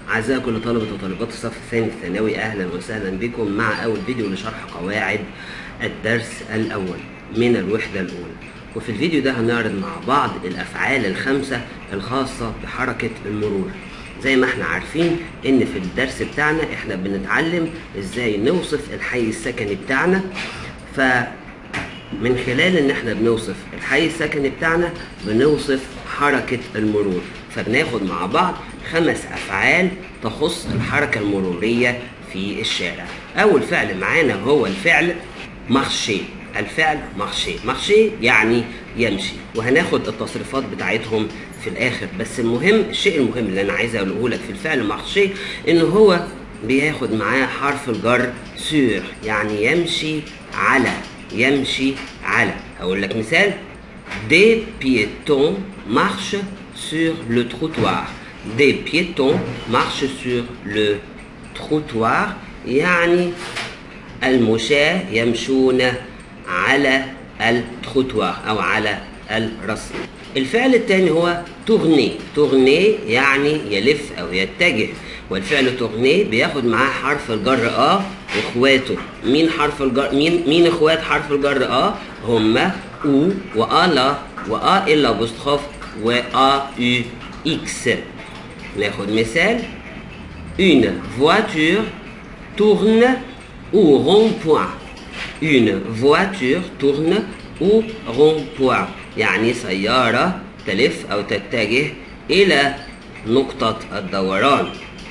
أعزائي كل طلبة وطالبات الصف الثاني الثانوي أهلا وسهلا بكم مع أول فيديو لشرح قواعد الدرس الأول من الوحدة الأولى وفي الفيديو ده هنعرض مع بعض الأفعال الخمسة الخاصة بحركة المرور زي ما احنا عارفين ان في الدرس بتاعنا احنا بنتعلم ازاي نوصف الحي السكني بتاعنا ف من خلال ان احنا بنوصف الحي السكني بتاعنا بنوصف حركة المرور فبناخد مع بعض خمس افعال تخص الحركة المرورية في الشارع اول فعل معانا هو الفعل مارشي الفعل مارشي مارشي يعني يمشي وهناخد التصريفات بتاعتهم في الاخر بس المهم الشيء المهم اللي انا عايز اقوله لك في الفعل مارشي ان هو بياخد معاه حرف الجر سور يعني يمشي على يمشي على هقول لك مثال des piétons marchent sur le trottoir des piétons marchent sur le trottoir يعني المشاة يمشون على التروتوار أو على الرصيف الفعل الثاني هو تغني تغني يعني يلف أو يتجه والفعل تغني بياخد معاه حرف الجر اه واخواته مين حرف الجر مين مين اخوات حرف الجر اه هما او والا وآ إلا بوستخوف وآ يو إكس ناخد مثال Une voiture tourne au rond-point. Une voiture tourne au rond-point. يعني سيارة تلف أو تتجه إلى نقطة الدوران.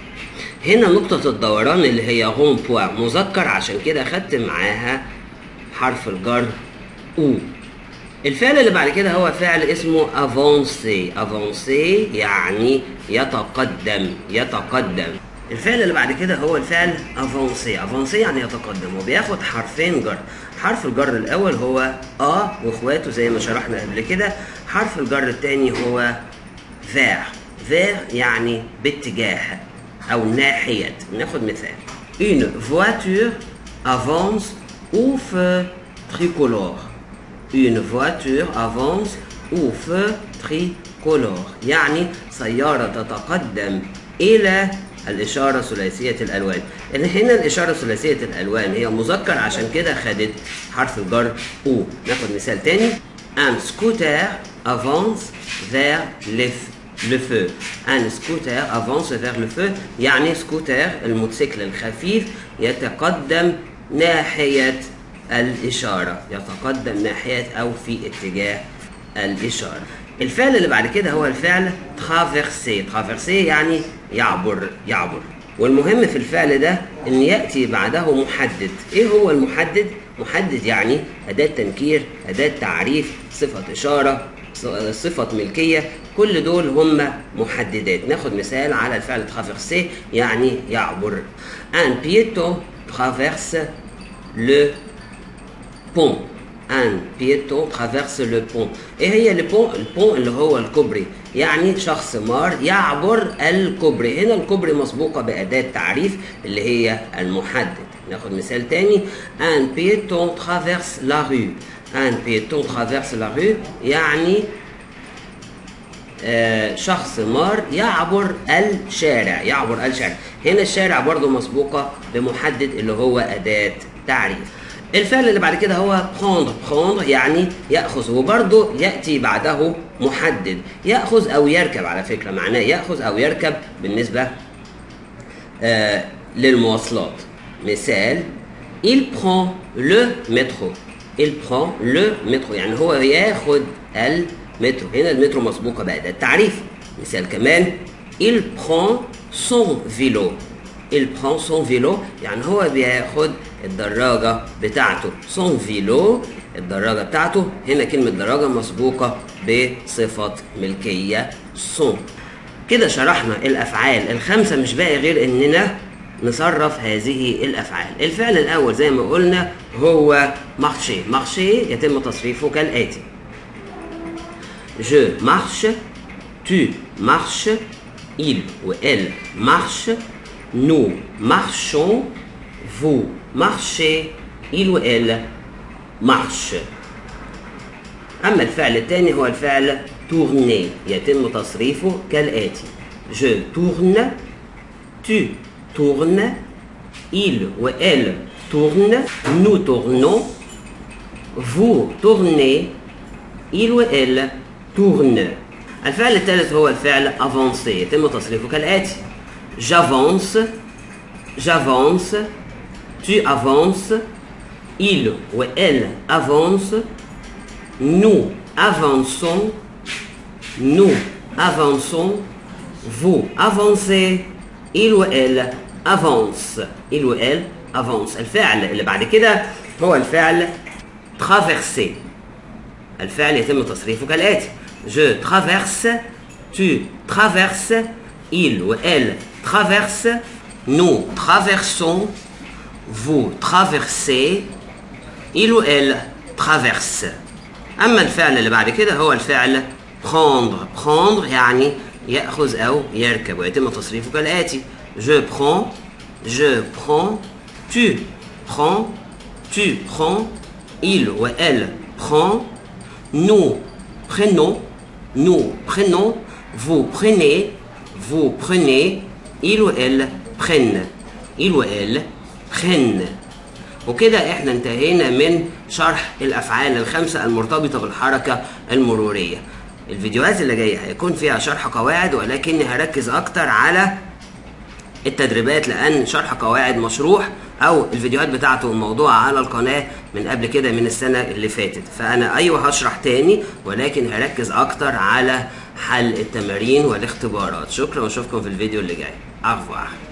هنا نقطة الدوران اللي هي رون بوان مذكر عشان كده خدت معاها حرف الجر او الفعل اللي بعد كده هو فعل اسمه افونسي افونسي يعني يتقدم يتقدم الفعل اللي بعد كده هو الفعل افونسي افونسي يعني يتقدم وبياخد حرفين جر حرف الجر الاول هو ا واخواته زي ما شرحنا قبل كده حرف الجر الثاني هو فير فير يعني باتجاه او ناحيه ناخد مثال une voiture avance au feu tricolore une voiture avance au feu tricolore يعني سيارة تتقدم إلى الإشارة ثلاثية الألوان هنا الإشارة ثلاثية الألوان هي مذكر عشان كده خدت حرف الجر أو ناخد مثال تاني un scooter avance vers le feu un scooter avance vers le feu يعني سكوتر الموتوسيكل الخفيف يتقدم ناحية الإشارة يتقدم ناحية أو في اتجاه الإشارة الفعل اللي بعد كده هو الفعل ترافيرسي ترافيرسي يعني يعبر يعبر والمهم في الفعل ده ان ياتي بعده محدد ايه هو المحدد محدد يعني اداه تنكير اداه تعريف صفه اشاره صفه ملكيه كل دول هم محددات ناخد مثال على الفعل ترافيرسي يعني يعبر ان بيتو traverse le pont un piéton traverse le pont ايه هي البون البون اللي هو الكوبري يعني شخص مار يعبر الكوبري هنا الكوبري مسبوقه باداه تعريف اللي هي المحدد ناخد مثال تاني un piéton traverse la rue un piéton traverse la rue يعني آه شخص مار يعبر الشارع يعبر الشارع هنا الشارع برضو مسبوقة بمحدد اللي هو أداة تعريف الفعل اللي بعد كده هو prendre prendre يعني يأخذ وبرضه يأتي بعده محدد يأخذ أو يركب على فكرة معناه يأخذ أو يركب بالنسبة آه للمواصلات مثال il prend le métro il prend le métro يعني هو ياخد المترو هنا المترو مسبوقة بأداة تعريف مثال كمان il prend son vélo il prend son vélo يعني هو بياخد الدراجة بتاعته son vélo الدراجة بتاعته هنا كلمة دراجة مسبوقة بصفة ملكية son كده شرحنا الأفعال الخمسة مش باقي غير إننا نصرف هذه الأفعال الفعل الأول زي ما قلنا هو مارشي مارشي يتم تصريفه كالآتي je marche tu marches il ou elle marche nous marchons vous marchez il ou elle marche أما الفعل الثاني هو الفعل tourner يتم تصريفه كالآتي je tourne tu tournes il ou elle tourne nous tournons vous tournez il ou elle tourne الفعل الثالث هو الفعل avancer يتم تصريفه كالآتي j'avance j'avance tu avances il ou elle avance nous avançons nous avançons vous avancez il ou elle avance il ou elle avance الفعل اللي بعد كده هو الفعل traverser الفعل يتم تصريفه كالآتي je traverse tu traverses il ou elle traverse nous traversons vous traversez il ou elle traverse أما الفعل اللي بعد كده هو الفعل prendre prendre يعني يأخذ أو يركب ويتم تصريفه كالآتي je prends je prends tu prends tu prends il ou elle prend nous prenons nous prenons vous prenez vous prenez il ou elle prennent il ou elle prennent وكده احنا انتهينا من شرح الافعال الخمسه المرتبطه بالحركه المروريه الفيديوهات اللي جايه هيكون فيها شرح قواعد ولكني هركز اكتر على التدريبات لان شرح قواعد مشروح او الفيديوهات بتاعته موضوعة على القناة من قبل كده من السنة اللي فاتت فانا ايوه هشرح تاني ولكن هركز اكتر على حل التمارين والاختبارات شكرا واشوفكم في الفيديو اللي جاي اغفر